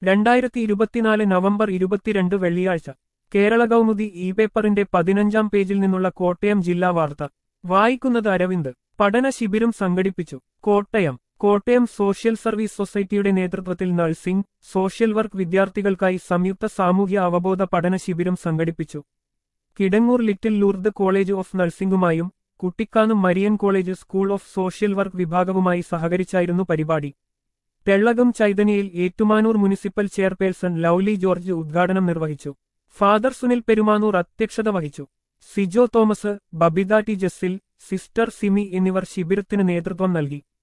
രണ്ടായിരത്തി ഇരുപത്തിനാല് നവംബർ ഇരുപത്തിരണ്ട് വെള്ളിയാഴ്ച കേരള കൗമുദി ഇ പേപ്പറിന്റെ പതിനഞ്ചാം പേജിൽ നിന്നുള്ള കോട്ടയം ജില്ലാ വാർത്ത വായിക്കുന്നത് അരവിന്ദ് പഠന ശിബിരം സംഘടിപ്പിച്ചു കോട്ടയം കോട്ടയം സോഷ്യൽ സർവീസ് സൊസൈറ്റിയുടെ നേതൃത്വത്തിൽ നഴ്സിംഗ് സോഷ്യൽ വർക്ക് വിദ്യാർത്ഥികൾക്കായി സംയുക്ത സാമൂഹ്യ അവബോധ പഠന ശിബിരം സംഘടിപ്പിച്ചു Kidangoor little Lourdes college of നഴ്സിംഗുമായും Kuttikkanam Marian college school of social work വിഭാഗവുമായി സഹകരിച്ചായിരുന്നു പരിപാടി തെള്ളകം ചൈതന്യയിൽ Ettumanoor municipal chairperson Lovely George ഉദ്ഘാടനം നിർവഹിച്ചു ഫാദർ സുനിൽ പെരുമാനൂർ അധ്യക്ഷത വഹിച്ചു Sijo Thomas Babitha T Jessil sister Simi എന്നിവർ ശിബിരത്തിന് നേതൃത്വം നൽകി